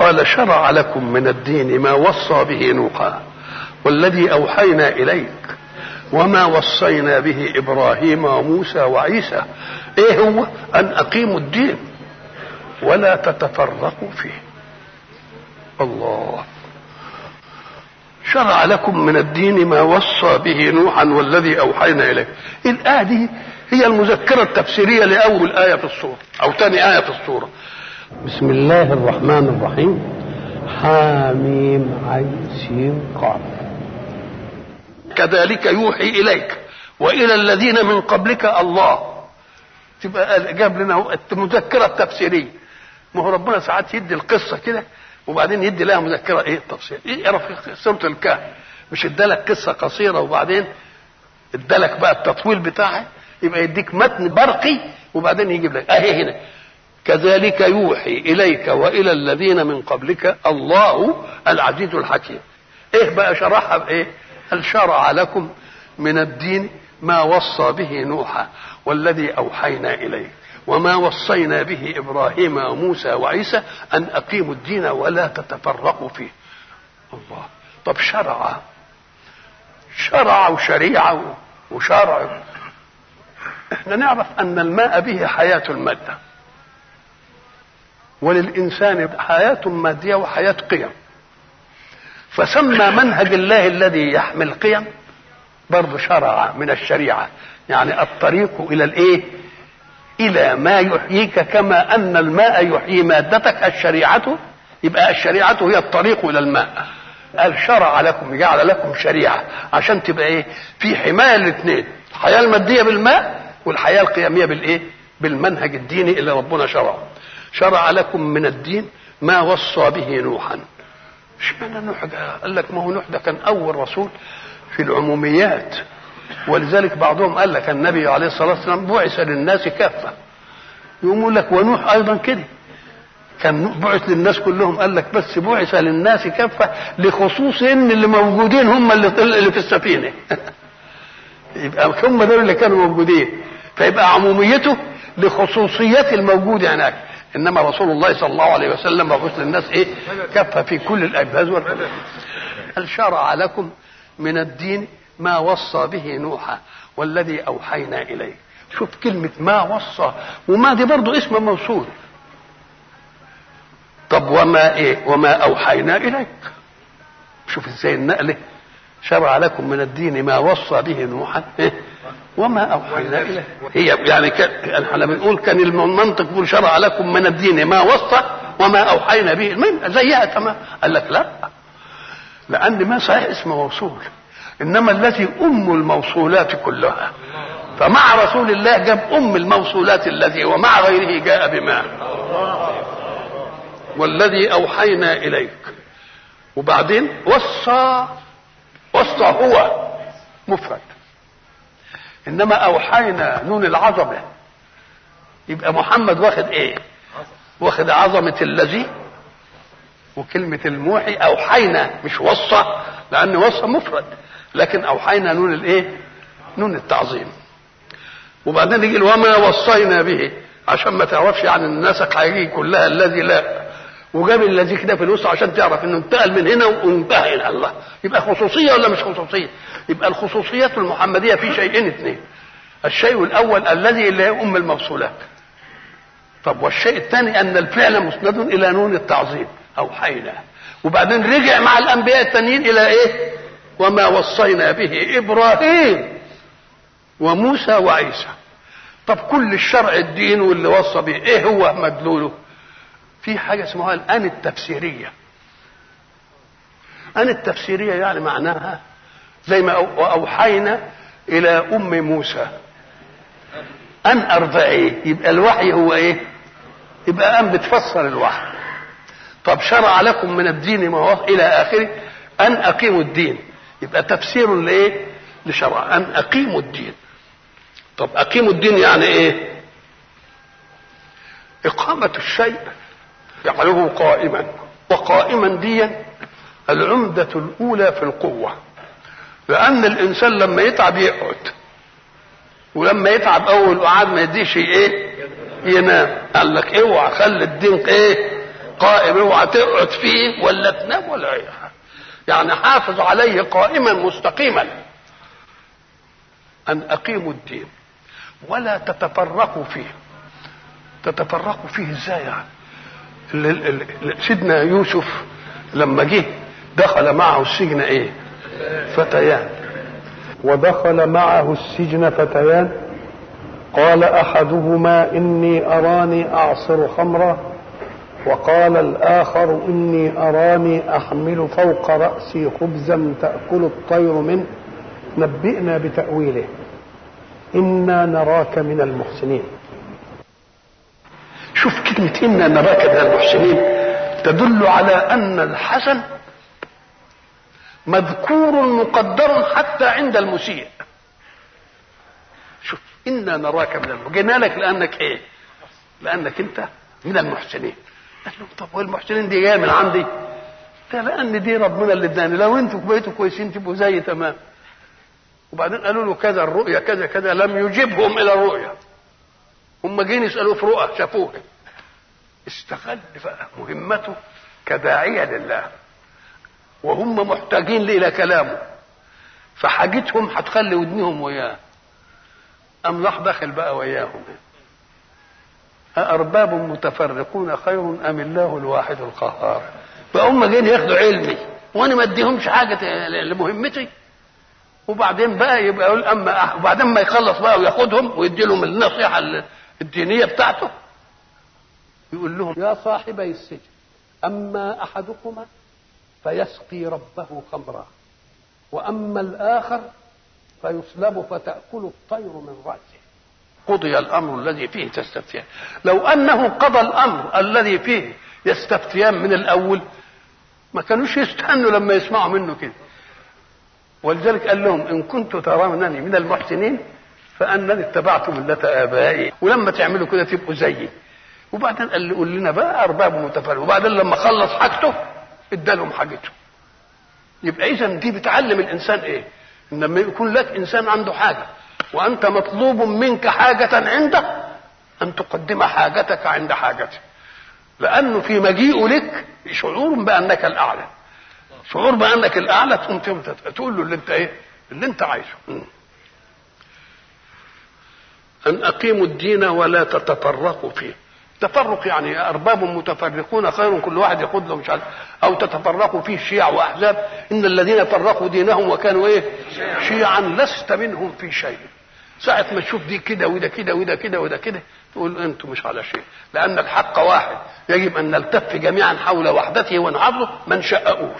قال شرع لكم من الدين ما وصى به نوحا والذي اوحينا اليك وما وصينا به ابراهيم وموسى وعيسى ايه هو ان اقيموا الدين ولا تتفرقوا فيه الله شرع لكم من الدين ما وصى به نوحا والذي اوحينا اليه الايه دي هي المذكره التفسيريه لاول ايه في السوره او ثاني ايه في السوره بسم الله الرحمن الرحيم حاميم عين سين قاف كذلك يوحي اليك والى الذين من قبلك الله تبقى جاب لنا المذكره التفسيريه ما هو ربنا ساعات يدي القصه كده وبعدين يدي لها مذكره ايه تفسير ايه اعرف سوره الكهف مش ادالك قصه قصيره وبعدين ادالك بقى التطويل بتاعها يبقى يديك متن برقي وبعدين يجيب لك اهي هنا كذلك يوحي اليك والى الذين من قبلك الله العزيز الحكيم ايه بقى شرحها بايه هل شرع لكم من الدين ما وصى به نوحا والذي اوحينا اليه وما وصينا به ابراهيم وموسى وعيسى ان اقيموا الدين ولا تتفرقوا فيه الله طب شرع شرع وشريعه وشرع احنا نعرف ان الماء به حياه الماده وللانسان حياه ماديه وحياه قيم فسمى منهج الله الذي يحمل قيم برضه شرع من الشريعه يعني الطريق الى الايه الى ما يحييك كما ان الماء يحيي مادتك الشريعه يبقى الشريعه هي الطريق الى الماء قال شرع لكم جعل لكم شريعه عشان تبقى ايه في حمايه الاثنين الحياه الماديه بالماء والحياه القيميه بالايه بالمنهج الديني اللي ربنا شرعه شرع لكم من الدين ما وصى به نوحا اشمعنى نوح ده قال لك ما هو نوح ده كان اول رسول في العموميات ولذلك بعضهم قال لك النبي عليه الصلاه والسلام بعث للناس كافه يقول لك ونوح ايضا كده كان بعث للناس كلهم قال لك بس بعث للناس كافه لخصوص ان اللي موجودين هم اللي, اللي في السفينه يبقى هم دول اللي كانوا موجودين فيبقى عموميته لخصوصيات الموجود هناك انما رسول الله صلى الله عليه وسلم مبعوث للناس ايه كفى في كل الابهاز والابهاز هل شرع لكم من الدين ما وصى به نوحا والذي اوحينا اليه شوف كلمة ما وصى وما دي برضو اسم موصول طب وما ايه وما اوحينا اليك شوف ازاي النقلة شرع لكم من الدين ما وصى به نوحا إيه؟ وما اوحينا اليه هي يعني كان احنا بنقول كان المنطق يقول شرع لكم من الدين ما وصى وما اوحينا به المهم زيها تمام قال لك لا لان ما صحيح اسم موصول انما التي ام الموصولات كلها فمع رسول الله جاب ام الموصولات الذي ومع غيره جاء بما والذي اوحينا اليك وبعدين وصى وصى هو مفرد انما اوحينا نون العظمه يبقى محمد واخد ايه واخد عظمه الذي وكلمه الموحي اوحينا مش وصى لان وصى مفرد لكن اوحينا نون الايه نون التعظيم وبعدين يجي وما وصينا به عشان ما تعرفش عن النسق هيجي كلها الذي لا وجاب الذي كده في الوسط عشان تعرف انه انتقل من هنا وانتهى الى الله يبقى خصوصيه ولا مش خصوصيه يبقى الخصوصيات المحمديه في شيئين اثنين الشيء الاول الذي اللي هي ام الموصولات طب والشيء الثاني ان الفعل مسند الى نون التعظيم اوحينا وبعدين رجع مع الانبياء التانيين الى ايه وما وصينا به ابراهيم وموسى وعيسى طب كل الشرع الدين واللي وصى به ايه هو مدلوله في حاجه اسمها الان التفسيريه ان التفسيريه يعني معناها زي ما اوحينا الى ام موسى ان ارضعيه يبقى الوحي هو ايه يبقى ان بتفسر الوحي طب شرع لكم من الدين ما هو الى اخره ان اقيموا الدين يبقى تفسير لايه لشرع ان اقيموا الدين طب اقيموا الدين يعني ايه اقامه الشيء يجعله قائما وقائما ديا العمدة الأولى في القوة لأن الإنسان لما يتعب يقعد ولما يتعب أول قعد ما يديش إيه ينام قال لك اوعى خلي الدين إيه قائم اوعى تقعد فيه ولا تنام ولا اي حاجه يعني حافظ عليه قائما مستقيما ان اقيموا الدين ولا تتفرقوا فيه تتفرقوا فيه ازاي يعني ال- ال- ال- سيدنا يوسف لما جه دخل معه السجن ايه فتيان ودخل معه السجن فتيان قال احدهما اني اراني اعصر خمرا وقال الاخر اني اراني احمل فوق راسي خبزا تاكل الطير منه نبئنا بتاويله انا نراك من المحسنين شوف كلمة إنا نراك من المحسنين تدل على أن الحسن مذكور مقدر حتى عند المسيء شوف إنا نراك من المحسنين جينا لك لأنك إيه لأنك أنت من المحسنين قال له طب والمحسنين دي جاية من عندي ده لأن دي ربنا اللي اداني لو أنتوا بقيتوا كويسين تبقوا زي تمام وبعدين قالوا له كذا الرؤيا كذا كذا لم يجبهم إلى الرؤيا هم جايين يسألوه في رؤى شافوها استغل بقى مهمته كداعية لله وهم محتاجين إلى كلامه فحاجتهم هتخلي ودنهم وياه أم راح داخل بقى وياهم أأرباب متفرقون خير أم الله الواحد القهار فهم جايين ياخدوا علمي وأنا ما أديهمش حاجة لمهمتي وبعدين بقى يبقى يقول أما وبعدين ما يخلص بقى وياخدهم ويدي لهم النصيحة الدينية بتاعته يقول لهم يا صاحبي السجن أما أحدكما فيسقي ربه خمرا وأما الآخر فيصلب فتأكل الطير من رأسه قضي الأمر الذي فيه تستفتيان لو أنه قضى الأمر الذي فيه يستفتيان من الأول ما كانوش يستنوا لما يسمعوا منه كده ولذلك قال لهم إن كنتم ترونني من المحسنين فأنني اتبعت ملة آبائي ولما تعملوا كده تبقوا زيي وبعدين قال لي قول لنا بقى أرباب متفرقة وبعدين لما خلص حاجته ادالهم حاجته يبقى إذا دي بتعلم الإنسان إيه؟ إن لما يكون لك إنسان عنده حاجة وأنت مطلوب منك حاجة عنده أن تقدم حاجتك عند حاجته لأنه في مجيئه لك شعور بأنك الأعلى شعور بأنك الأعلى تقوم تقول له اللي أنت إيه؟ اللي أنت عايزه أن أقيموا الدين ولا تتفرقوا فيه تفرق يعني أرباب متفرقون خير كل واحد ياخذ له مش عارف أو تتفرقوا فيه شيع وأحزاب إن الذين فرقوا دينهم وكانوا إيه شيعا لست منهم في شيء ساعة ما تشوف دي كده وده كده وده كده وده كده تقول أنتم مش على شيء لأن الحق واحد يجب أن نلتف جميعا حول وحدته ونعظه ما نشققوش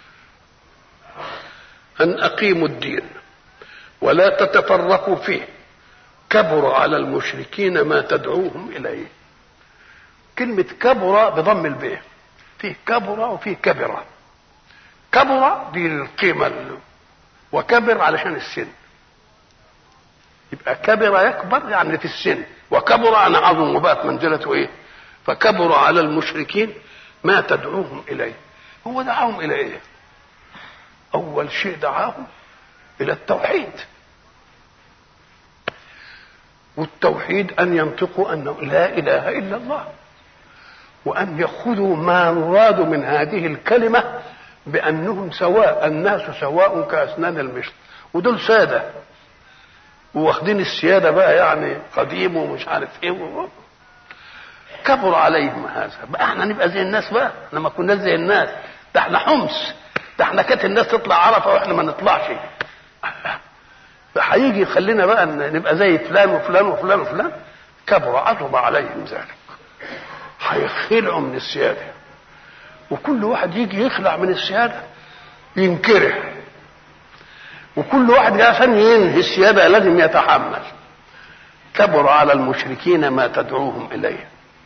أن أقيموا الدين ولا تتفرقوا فيه كبر على المشركين ما تدعوهم إليه كلمة كبر بضم الباء فيه كبر وفيه كبرة كبر دي القيمة وكبر علشان السن يبقى كبر يكبر يعني في السن وكبر أنا عظم وبقت منزلته إيه فكبر على المشركين ما تدعوهم إليه هو دعاهم إلى إيه أول شيء دعاهم إلى التوحيد والتوحيد أن ينطقوا أنه لا إله إلا الله وأن يأخذوا ما مراد من هذه الكلمة بأنهم سواء الناس سواء كأسنان المشط ودول سادة واخدين السيادة بقى يعني قديم ومش عارف ايه و... كبر عليهم هذا بقى احنا نبقى زي الناس بقى احنا ما كناش زي الناس ده احنا حمص ده احنا كانت الناس تطلع عرفة واحنا ما نطلعش هيجي يخلينا بقى نبقى زي فلان وفلان وفلان وفلان كبر عظم عليهم ذلك هيخلعوا من السيادة وكل واحد يجي يخلع من السيادة ينكره وكل واحد عشان ينهي السيادة لازم يتحمل كبر على المشركين ما تدعوهم إليه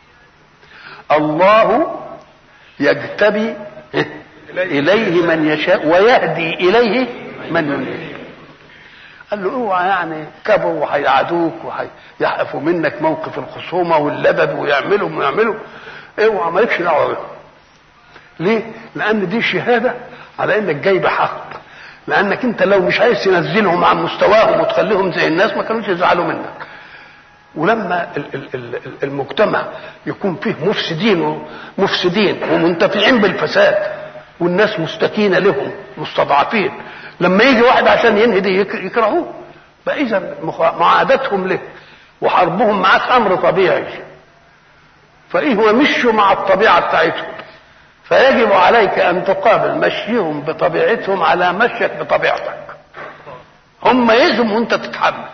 الله يجتبي إليه من يشاء ويهدي إليه من ينيب قال له اوعى يعني كبروا وهيعادوك وهيحقفوا منك موقف الخصومه واللبب ويعملوا ويعملوا اوعى مالكش دعوه بهم. ليه؟ لان دي شهاده على انك جاي بحق لانك انت لو مش عايز تنزلهم عن مستواهم وتخليهم زي الناس ما كانوش يزعلوا منك ولما المجتمع يكون فيه مفسدين مفسدين ومنتفعين بالفساد والناس مستكينة لهم مستضعفين لما يجي واحد عشان ينهدي يكرهوه فإذا معاداتهم له وحربهم معاك أمر طبيعي فإيه هو مشوا مع الطبيعة بتاعتهم فيجب عليك أن تقابل مشيهم بطبيعتهم على مشيك بطبيعتك هم يزم وانت تتحمل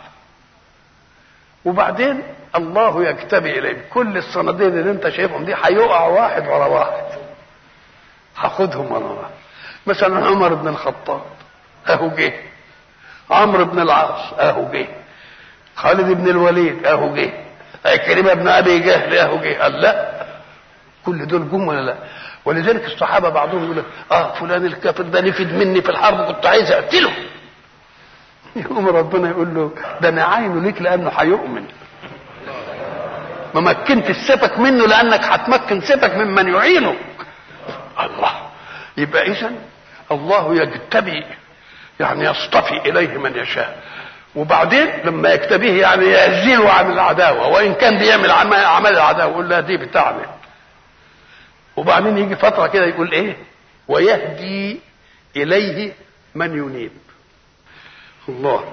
وبعدين الله يكتبي اليك كل الصناديق اللي انت شايفهم دي هيقع واحد ورا واحد هاخدهم ورا واحد مثلا عمر بن الخطاب اهو جه عمرو بن العاص اهو جه خالد بن الوليد اهو جه عكرمة بن ابي جهل اهو جه قال لا كل دول جم ولا لا ولذلك الصحابه بعضهم يقول اه فلان الكافر ده نفد مني في الحرب كنت عايز اقتله يقوم ربنا يقول له ده انا عاينه ليك لانه هيؤمن ما مكنت سيبك منه لانك هتمكن سيبك ممن يعينه الله يبقى اذا الله يجتبي يعني يصطفي اليه من يشاء وبعدين لما يكتبيه يعني يزيله عن العداوه وان كان بيعمل اعمال العداوه يقول لا دي بتاعنا وبعدين يجي فتره كده يقول ايه ويهدي اليه من ينيب الله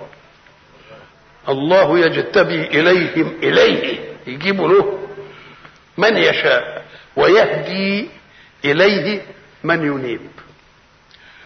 الله يجتبي اليهم اليه يجيب له من يشاء ويهدي اليه من ينيب